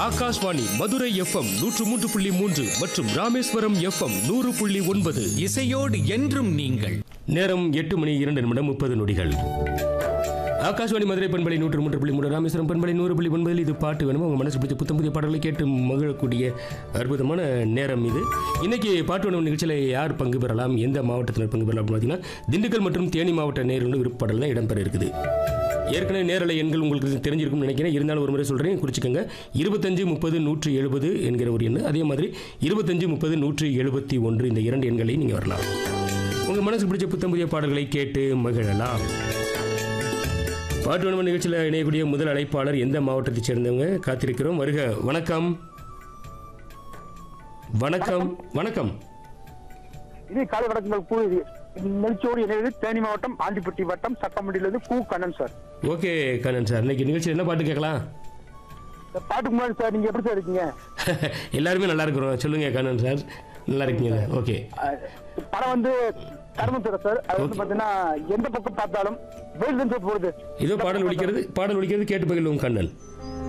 Akashvani Madurai FM நூற்று மூன்று புள்ளி மூன்று மற்றும் ராமேஸ்வரம் எஃப்எம் நூறு புள்ளி ஒன்பது இசையோடு என்றும் நீங்கள் நேரம் எட்டு மணி இரண்டு நிமிடம் முப்பது நொடிகள் ஆகாஷ்வாணி மதுரை பண்பலை நூற்று மூன்று புள்ளி மூணு ராமேஸ்வரம் பண்பலை நூறு புள்ளி ஒன்பதில் இது பாட்டு வேணும் உங்க மனசு பிடிச்ச புத்தம் புதிய பாடல்களை கேட்டு மகிழக்கூடிய அற்புதமான நேரம் இது இன்னைக்கு பாட்டு வேணும் நிகழ்ச்சியில் யார் பங்கு பெறலாம் எந்த மாவட்டத்தில் பங்கு பெறலாம் அப்படின்னு பார்த்தீங்கன்னா திண்டுக்கல் மற்றும் தேனி மாவட்ட நேர்களும் விருப்பப்பாடல் தான் இடம்பெற இருக்குது ஏற்கனவே நேரலை எண்கள் உங்களுக்கு தெரிஞ்சிருக்கும்னு நினைக்கிறேன் இருந்தாலும் ஒரு முறை சொல்கிறேன் குறிச்சிக்கோங்க இருபத்தஞ்சு முப்பது நூற்றி எழுபது என்கிற ஒரு எண் அதே மாதிரி இருபத்தஞ்சு முப்பது நூற்றி எழுபத்தி ஒன்று இந்த இரண்டு எண்களையும் நீங்கள் வரலாம் உங்கள் மனசுக்கு பிடிச்ச புத்தம் புதிய பாடல்களை கேட்டு மகிழலாம் பாட்டு வனம நிகழ்ச்சியில் இணையக்கூடிய முதல் அழைப்பாளர் எந்த மாவட்டத்தைச் சேர்ந்தவங்க காத்திருக்கிறோம் வருக வணக்கம் வணக்கம் வணக்கம் இது காலை வணக்கங்கள் கூறுது நெல்ச்சோடு இணைவது தேனி மாவட்டம் ஆண்டிப்பட்டி வட்டம் சட்டமண்டியிலிருந்து கு Kannan sir okay Kannan sir இன்னைக்கு நிகழ்ச்சியில் என்ன பாட்டு கேட்கலாம் இந்த பாட்டுக்கு முன்னாடி சார் நீங்க எப்படி சார் இருக்கீங்க எல்லாருமே நல்லா இருக்கிறோம் சொல்லுங்க கண்ணன் சார் நல்லா இருக்கீங்களா ஓகே அஹ், படம் வந்து தர்மத்துறை சார் அது வந்து பாத்தீங்கன்னா எந்த பக்கம் பார்த்தாலும் வெயில் தான் சார் போடுது இதோ பாடல் ஒலிக்கிறது பாடல் ஒலிக்கிறது கேட்டு பகிர்வோம் கண்ணன்